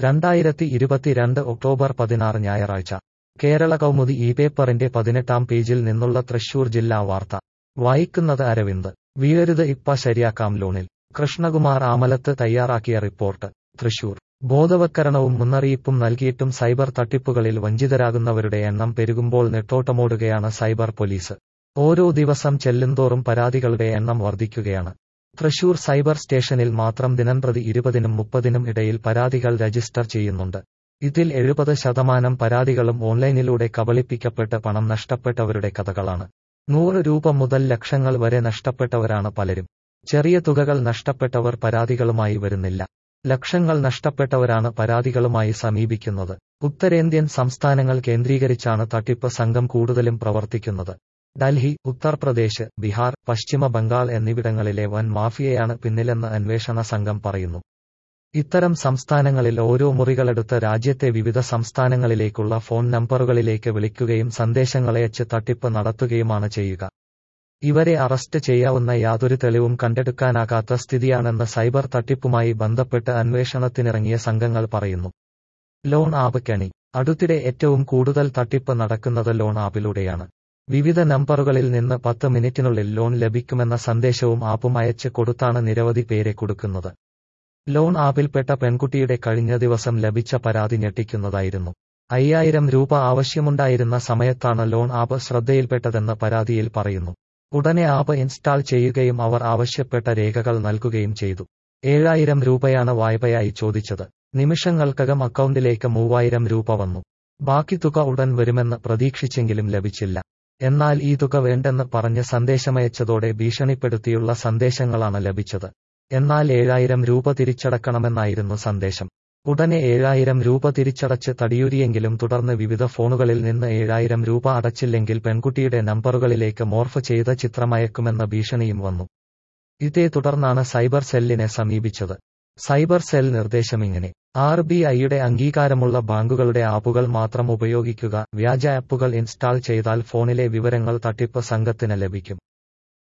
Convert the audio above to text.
രണ്ടായിരത്തി ഇരുപത്തിരണ്ട് ഒക്ടോബർ പതിനാറ് ഞായറാഴ്ച കേരള കൗമുദി ഈ പേപ്പറിന്റെ പതിനെട്ടാം പേജിൽ നിന്നുള്ള തൃശൂർ ജില്ലാ വാർത്ത വായിക്കുന്നത് അരവിന്ദ് വീഴരുത് ഇപ്പ ശരിയാക്കാം ലോണിൽ കൃഷ്ണകുമാർ ആമലത്ത് തയ്യാറാക്കിയ റിപ്പോർട്ട് തൃശൂർ ബോധവത്കരണവും മുന്നറിയിപ്പും നൽകിയിട്ടും സൈബർ തട്ടിപ്പുകളിൽ വഞ്ചിതരാകുന്നവരുടെ എണ്ണം പെരുകുമ്പോൾ നെട്ടോട്ടമോടുകയാണ് സൈബർ പോലീസ് ഓരോ ദിവസം ചെല്ലുന്തോറും പരാതികളുടെ എണ്ണം വർദ്ധിക്കുകയാണ് തൃശൂർ സൈബർ സ്റ്റേഷനിൽ മാത്രം ദിനംപ്രതി ഇരുപതിനും മുപ്പതിനും ഇടയിൽ പരാതികൾ രജിസ്റ്റർ ചെയ്യുന്നുണ്ട് ഇതിൽ എഴുപത് ശതമാനം പരാതികളും ഓൺലൈനിലൂടെ കബളിപ്പിക്കപ്പെട്ട് പണം നഷ്ടപ്പെട്ടവരുടെ കഥകളാണ് നൂറ് രൂപ മുതൽ ലക്ഷങ്ങൾ വരെ നഷ്ടപ്പെട്ടവരാണ് പലരും ചെറിയ തുകകൾ നഷ്ടപ്പെട്ടവർ പരാതികളുമായി വരുന്നില്ല ലക്ഷങ്ങൾ നഷ്ടപ്പെട്ടവരാണ് പരാതികളുമായി സമീപിക്കുന്നത് ഉത്തരേന്ത്യൻ സംസ്ഥാനങ്ങൾ കേന്ദ്രീകരിച്ചാണ് തട്ടിപ്പ് സംഘം കൂടുതലും പ്രവർത്തിക്കുന്നത് ഡൽഹി ഉത്തർപ്രദേശ് ബീഹാർ പശ്ചിമ ബംഗാൾ എന്നിവിടങ്ങളിലെ വൻ മാഫിയയാണ് പിന്നിലെന്ന് അന്വേഷണ സംഘം പറയുന്നു ഇത്തരം സംസ്ഥാനങ്ങളിൽ ഓരോ മുറികളെടുത്ത് രാജ്യത്തെ വിവിധ സംസ്ഥാനങ്ങളിലേക്കുള്ള ഫോൺ നമ്പറുകളിലേക്ക് വിളിക്കുകയും സന്ദേശങ്ങളയച്ച് തട്ടിപ്പ് നടത്തുകയുമാണ് ചെയ്യുക ഇവരെ അറസ്റ്റ് ചെയ്യാവുന്ന യാതൊരു തെളിവും കണ്ടെടുക്കാനാകാത്ത സ്ഥിതിയാണെന്ന് സൈബർ തട്ടിപ്പുമായി ബന്ധപ്പെട്ട് അന്വേഷണത്തിനിറങ്ങിയ സംഘങ്ങൾ പറയുന്നു ലോൺ ആപ്പ് കെണി അടുത്തിടെ ഏറ്റവും കൂടുതൽ തട്ടിപ്പ് നടക്കുന്നത് ലോൺ ആപ്പിലൂടെയാണ് വിവിധ നമ്പറുകളിൽ നിന്ന് പത്ത് മിനിറ്റിനുള്ളിൽ ലോൺ ലഭിക്കുമെന്ന സന്ദേശവും ആപ്പും അയച്ച് കൊടുത്താണ് നിരവധി പേരെ കൊടുക്കുന്നത് ലോൺ ആപ്പിൽപ്പെട്ട പെൺകുട്ടിയുടെ കഴിഞ്ഞ ദിവസം ലഭിച്ച പരാതി ഞെട്ടിക്കുന്നതായിരുന്നു അയ്യായിരം രൂപ ആവശ്യമുണ്ടായിരുന്ന സമയത്താണ് ലോൺ ആപ്പ് ശ്രദ്ധയിൽപ്പെട്ടതെന്ന് പരാതിയിൽ പറയുന്നു ഉടനെ ആപ്പ് ഇൻസ്റ്റാൾ ചെയ്യുകയും അവർ ആവശ്യപ്പെട്ട രേഖകൾ നൽകുകയും ചെയ്തു ഏഴായിരം രൂപയാണ് വായ്പയായി ചോദിച്ചത് നിമിഷങ്ങൾക്കകം അക്കൗണ്ടിലേക്ക് മൂവായിരം രൂപ വന്നു ബാക്കി തുക ഉടൻ വരുമെന്ന് പ്രതീക്ഷിച്ചെങ്കിലും ലഭിച്ചില്ല എന്നാൽ ഈ തുക വേണ്ടെന്ന് പറഞ്ഞ് സന്ദേശമയച്ചതോടെ ഭീഷണിപ്പെടുത്തിയുള്ള സന്ദേശങ്ങളാണ് ലഭിച്ചത് എന്നാൽ ഏഴായിരം രൂപ തിരിച്ചടക്കണമെന്നായിരുന്നു സന്ദേശം ഉടനെ ഏഴായിരം രൂപ തിരിച്ചടച്ച് തടിയൂരിയെങ്കിലും തുടർന്ന് വിവിധ ഫോണുകളിൽ നിന്ന് ഏഴായിരം രൂപ അടച്ചില്ലെങ്കിൽ പെൺകുട്ടിയുടെ നമ്പറുകളിലേക്ക് മോർഫ് ചെയ്ത ചിത്രമയക്കുമെന്ന ഭീഷണിയും വന്നു ഇതേ തുടർന്നാണ് സൈബർ സെല്ലിനെ സമീപിച്ചത് സൈബർ സെൽ നിർദ്ദേശമിങ്ങനെ ആർ ബി ഐയുടെ അംഗീകാരമുള്ള ബാങ്കുകളുടെ ആപ്പുകൾ മാത്രം ഉപയോഗിക്കുക വ്യാജ ആപ്പുകൾ ഇൻസ്റ്റാൾ ചെയ്താൽ ഫോണിലെ വിവരങ്ങൾ തട്ടിപ്പ് സംഘത്തിന് ലഭിക്കും